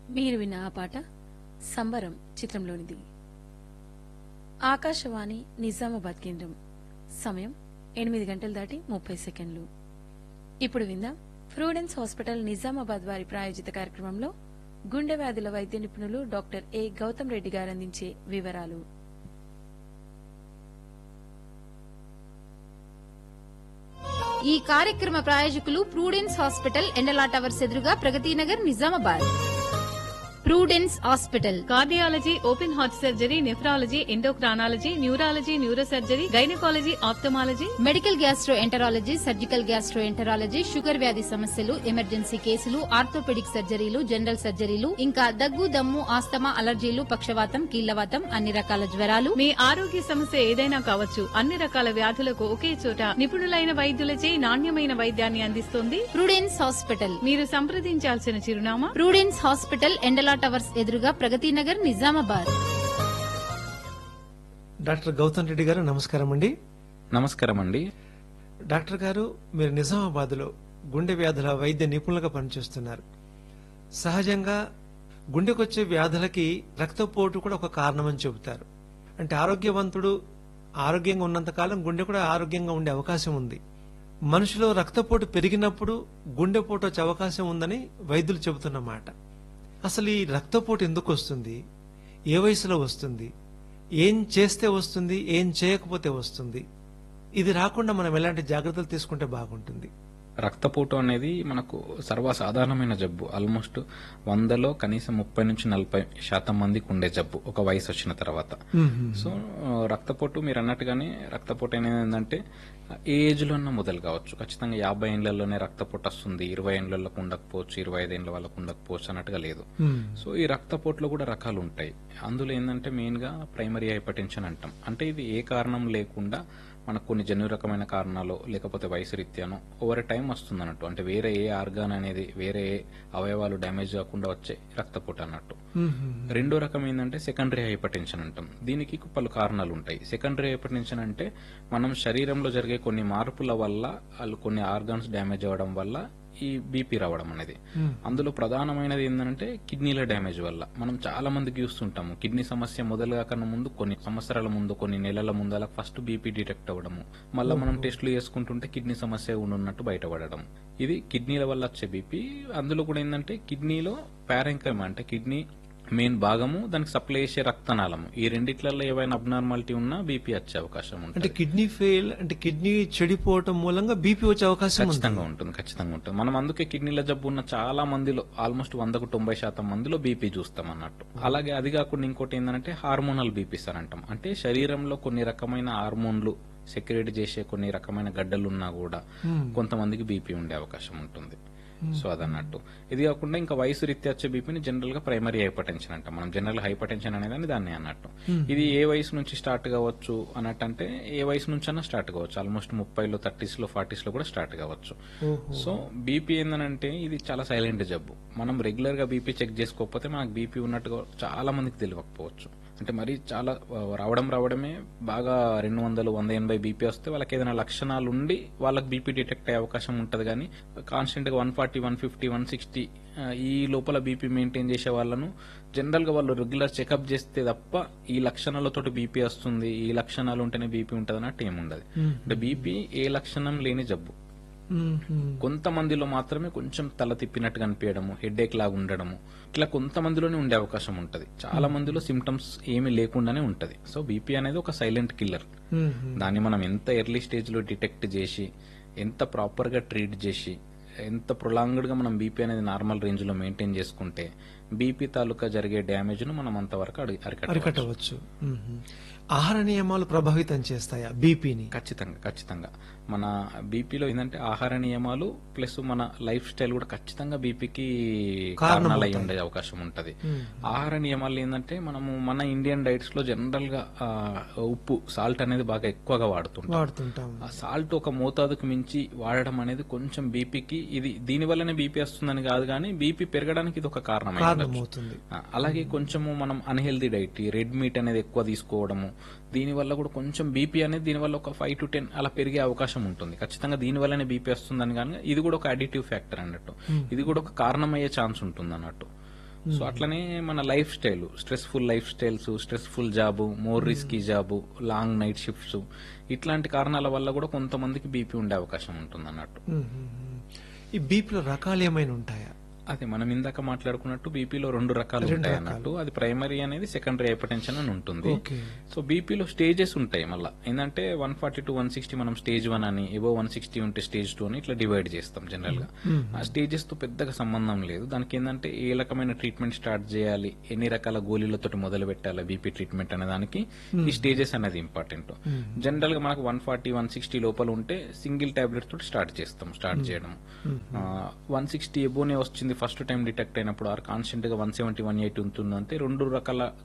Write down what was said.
మీరు విన్న ఆ పాట సంబరం చిత్రంలోనిది ఆకాశవాణి నిజామాబాద్ కేంద్రం సమయం ఎనిమిది గంటలు దాటి ముప్పై సెకండ్లు ఇప్పుడు విందాం ఫ్రూడెన్స్ హాస్పిటల్ నిజామాబాద్ వారి ప్రాయోజిత కార్యక్రమంలో గుండె వ్యాధుల వైద్య నిపుణులు డాక్టర్ ఏ గౌతమ్ రెడ్డి గారు అందించే వివరాలు ఈ కార్యక్రమ ప్రాయోజకులు ప్రూడెన్స్ హాస్పిటల్ ఎండలా టవర్స్ ఎదురుగా Pragathi Nagar Nizamabad Prudence hospital cardiology open heart surgery nephrology endocrinology neurology neurosurgery gynaecology ophthalmology medical gastro enterology surgical gastro enterology sugar వ్యాధి సమస్యలు ఎమర్జెన్సీ కేసులు ఆర్థోపెడిక్ సర్జరీలు జనరల్ సర్జరీలు ఇంకా దగ్గు దమ్ము ఆస్తమా అలర్జీలు పక్షవాతం కీళ్లవాతం అన్ని రకాల జ్వరాలు మీ ఆరోగ్య సమస్య ఏదైనా కావచ్చు అన్ని రకాల వ్యాధులకు ఒకే చోట నిపుణులైన వైద్యులచే నాణ్యమైన వైద్యాన్ని అందిస్తుంది ప్రూడెన్స్ హాస్పిటల్ మీరు సంప్రదించాల్సిన చిరునామా ప్రూడెన్స్ హాస్పిటల్ ఎండలా టవర్స్ ఎదురుగా ప్రగతి నగర్ నిజామాబాద్ డాక్టర్ గౌతమ్ రెడ్డి గారు నమస్కారం అండి నమస్కారం అండి డాక్టర్ గారు మీరు నిజామాబాద్ లో గుండె వ్యాధుల వైద్య నిపుణులుగా పనిచేస్తున్నారు సహజంగా గుండెకొచ్చే వ్యాధులకి రక్తపోటు కూడా ఒక కారణమని చెబుతారు అంటే ఆరోగ్యవంతుడు ఆరోగ్యంగా ఉన్నంతకాలం గుండె కూడా ఆరోగ్యంగా ఉండే అవకాశం ఉంది మనిషిలో రక్తపోటు పెరిగినప్పుడు గుండెపోటు వచ్చే అవకాశం ఉందని వైద్యులు చెబుతున్నమాట అసలు ఈ రక్తపోటు ఎందుకు వస్తుంది ఏ వయసులో వస్తుంది ఏం చేస్తే వస్తుంది ఏం చేయకపోతే వస్తుంది ఇది రాకుండా మనం ఎలాంటి జాగ్రత్తలు తీసుకుంటే బాగుంటుంది రక్తపోటు అనేది మనకు సర్వసాధారణమైన జబ్బు ఆల్మోస్ట్ వందలో కనీసం ముప్పై నుంచి నలభై శాతం మందికి ఉండే జబ్బు ఒక వయసు వచ్చిన తర్వాత సో ఆ, రక్తపోటు మీరు అన్నట్టుగానే రక్తపోటు అనేది ఏంటంటే ఏ ఏజ్ లో మొదలు కావచ్చు ఖచ్చితంగా యాభై ఏళ్లలోనే రక్తపోటు వస్తుంది ఇరవై ఏళ్లకు ఉండకపోవచ్చు ఇరవై ఐదు ఏళ్ల వాళ్ళకు ఉండకపోవచ్చు అన్నట్టుగా లేదు సో ఈ రక్తపోటులో కూడా రకాలు ఉంటాయి అందులో ఏంటంటే మెయిన్ గా ప్రైమరీ హైపర్టెన్షన్ అంటాం అంటే ఇది ఏ కారణం లేకుండా మనకు కొన్ని జన్యు రకమైన కారణాలు లేకపోతే వయసు రీత్యానో ఓవర్ టైం వస్తుంది అన్నట్టు అంటే వేరే ఏ ఆర్గాన్ అనేది వేరే ఏ అవయవాలు డ్యామేజ్ కాకుండా వచ్చే రక్తపోటు అన్నట్టు రెండో రకం ఏంటంటే సెకండరీ హైపర్టెన్షన్ అంటాం దీనికి పలు కారణాలు ఉంటాయి సెకండరీ హైపర్టెన్షన్ అంటే మనం శరీరంలో జరిగే కొన్ని మార్పుల వల్ల వాళ్ళు కొన్ని ఆర్గాన్స్ డ్యామేజ్ అవ్వడం వల్ల ఈ బీపీ రావడం అనేది అందులో ప్రధానమైనది ఏంటంటే కిడ్నీల డ్యామేజ్ వల్ల మనం చాలా మందికి చూస్తుంటాము కిడ్నీ సమస్య మొదలుగా కన్నా ముందు కొన్ని సంవత్సరాల ముందు కొన్ని నెలల ముందు అలా ఫస్ట్ బీపీ డిటెక్ట్ అవ్వడము మళ్ళీ మనం టెస్టులు చేసుకుంటుంటే కిడ్నీ సమస్య ఉన్నట్టు బయటపడడం ఇది కిడ్నీల వల్ల వచ్చే బీపీ అందులో కూడా ఏంటంటే కిడ్నీలో పారెంకైమ్ అంటే కిడ్నీ మెయిన్ భాగము దానికి సప్లై చేసే రక్తనాళము ఈ రెండిట్లలో ఏవైనా అబ్నార్మాలిటీ ఉన్నా బీపీ వచ్చే అవకాశం అంటే ఉంటుంది కిడ్నీ ఫెయిల్ అంటే కిడ్నీ చెడిపోవటం మూలంగా బీపీ వచ్చే అవకాశం ఉంది ఖచ్చితంగా ఉంటుంది ఖచ్చితంగా ఉంటుంది మనం అందుకే కిడ్నీల జబ్బు ఉన్న చాలా మందిలో ఆల్మోస్ట్ వందకు తొంభై శాతం మందిలో బీపీ చూస్తాం అన్నట్టు అలాగే అది కాకుండా ఇంకోటి ఏంటంటే హార్మోనల్ బీపీస్ అని అంటాం అంటే శరీరంలో కొన్ని రకమైన హార్మోన్లు సెక్రేట్ చేసే కొన్ని రకమైన గడ్డలు ఉన్నా కూడా కొంతమందికి బీపీ ఉండే అవకాశం ఉంటుంది సో అదన్నట్టు ఇది కాకుండా ఇంకా వయసు రీత్యా వచ్చే బీపీని జనరల్ గా ప్రైమరీ హైపర్ టెన్షన్ అంటాం మనం జనరల్ హైపర్ టెన్షన్ అనేది దాన్ని అన్నట్టు ఇది ఏ వయసు నుంచి స్టార్ట్ కావచ్చు అన్నట్టు అంటే ఏ వయసు నుంచి అన్నా స్టార్ట్ కావచ్చు ఆల్మోస్ట్ ముప్పైలో థర్టీస్ లో ఫార్టీస్ లో కూడా స్టార్ట్ కావచ్చు సో బీపీ ఏంటంటే ఇది చాలా సైలెంట్ జబ్బు మనం రెగ్యులర్ గా బీపీ చెక్ చేసుకోకపోతే మనకు బీపీ ఉన్నట్టుగా చాలా మందికి తెలియకపోవచ్చు అంటే మరి చాలా ఆ, రావడం రావడమే బాగా రెండు వందలు వంద ఎనభై బీపీ వస్తే వాళ్ళకి ఏదైనా లక్షణాలు ఉండి వాళ్ళకి బీపీ డిటెక్ట్ అయ్యే అవకాశం ఉంటుంది కానీ కాన్స్టెంట్ గా one forty one fifty one sixty ఈ లోపల బీపీ మెయింటైన్ చేసే వాళ్ళను జనరల్ గా వాళ్ళు రెగ్యులర్ చెకప్ చేస్తే తప్ప ఈ లక్షణాలతోటి బీపీ వస్తుంది ఈ లక్షణాలు ఉంటేనే బీపీ ఉంటుంది అన్నట్టు ఏముండదు అంటే బీపీ ఏ లక్షణం లేని జబ్బు కొంతమందిలో మాత్రమే కొంచెం తల తిప్పినట్టుగా అనిపించడము హెడేక్ లాగా ఉండడము ఇట్లా కొంతమందిలోనే ఉండే అవకాశం ఉంటది చాలా మందిలో సిమ్టమ్స్ ఏమీ లేకుండానే ఉంటది సో బీపీ అనేది ఒక సైలెంట్ కిల్లర్ దాన్ని మనం ఎంత ఎర్లీ స్టేజ్ లో డిటెక్ట్ చేసి ఎంత ప్రాపర్ గా ట్రీట్ చేసి ఎంత ప్రొలాంగ్డ్ గా మనం బీపీ అనేది నార్మల్ రేంజ్ లో మెయింటైన్ చేసుకుంటే బీపీ తాలూకా జరిగే డ్యామేజ్ ను మనం అంతవరకు అడి- అరికట్టవచ్చు అరికట్టవచ్చు మ్మ్. ఆహార నియమాలు ప్రభావితం చేస్తాయా బీపీని ఖచ్చితంగా ఖచ్చితంగా మన బీపీలో ఏంటంటే ఆహార నియమాలు ప్లస్ మన లైఫ్ స్టైల్ కూడా ఖచ్చితంగా బీపీకి కారణాలు అయి ఉండే అవకాశం ఉంటది ఆహార నియమాలు ఏంటంటే మనము మన ఇండియన్ డైట్స్ లో జనరల్ గా ఆ, ఉప్పు సాల్ట్ అనేది బాగా ఎక్కువగా వాడుతుంటాం వాడుతుంటాం ఆ సాల్ట్ ఒక మోతాదుకు మించి వాడడం అనేది కొంచెం బీపీకి ఇది దీని వల్లనే బీపీ వస్తుందని కాదు కానీ బీపీ పెరగడానికి ఇది ఒక కారణం అయి ఉండొచ్చు. కారణమవుతుంది ఆ, అలాగే కొంచెము మనం అన్హెల్దీ డైట్ ఈ రెడ్ మీట్ అనేది ఎక్కువ తీసుకోవడము దీని వల్ల కూడా కొంచెం బీపీ అనేది దీని వల్ల ఒక ఫైవ్ టు టెన్ అలా పెరిగే అవకాశం ఉంటుంది ఖచ్చితంగా దీని వల్లనే బీపీ వస్తుందని కానీ ఇది కూడా ఒక అడిటివ్ ఫ్యాక్టర్ అన్నట్టు ఇది కూడా ఒక కారణమయ్యే ఛాన్స్ ఉంటుంది అన్నట్టు సో అట్లనే మన life style stressful life styles stressful job more risky job long night shifts ఇట్లాంటి కారణాల వల్ల కూడా కొంతమందికి బీపీ ఉండే అవకాశం ఉంటుంది అన్నట్టు మ్మ్, మ్మ్, మ్మ్. ఈ బీపీలో రకాలు ఏమైనా ఉంటాయా అదే మనం ఇందాక మాట్లాడుకున్నట్టు బీపీలో రెండు రకాలు రెండు ఉంటాయి రకాలు. అన్నట్టు అది ప్రైమరీ అనేది సెకండరీ హైపర్టెన్షన్ అని ఉంటుంది ఓకే సో బీపీలో స్టేజెస్ ఉంటాయి మళ్ళీ ఏంటంటే one forty to one sixty మనం స్టేజ్ వన్ అని ఏవో వన్ సిక్స్టీ ఉంటే స్టేజ్ టూ అని ఇట్లా డివైడ్ చేస్తాం జనరల్ గా ఆ స్టేజెస్ తో పెద్దగా సంబంధం లేదు దానికి ఏంటంటే ఏ రకమైన ట్రీట్మెంట్ స్టార్ట్ చేయాలి ఎన్ని రకాల గోళీలతో మొదలు పెట్టాలి బీపీ ట్రీట్మెంట్ అనే దానికి ఈ స్టేజెస్ అనేది ఇంపార్టెంట్ జనరల్ గా మనకు వన్ ఫార్టీ వన్ సిక్స్టీ లోపల ఉంటే సింగిల్ టాబ్లెట్ తోటి స్టార్ట్ చేస్తాం స్టార్ట్ చేయడం వన్ సిక్స్టీ ఎబోనే వచ్చింది ఫస్ట్ టైం డిటెక్ట్ అయినప్పుడు ఆర్ కాన్స్టెంట్ గా వన్ సెవెంటీ వన్ ఎయిటీ ఉంటుందంటే రెండు రకాల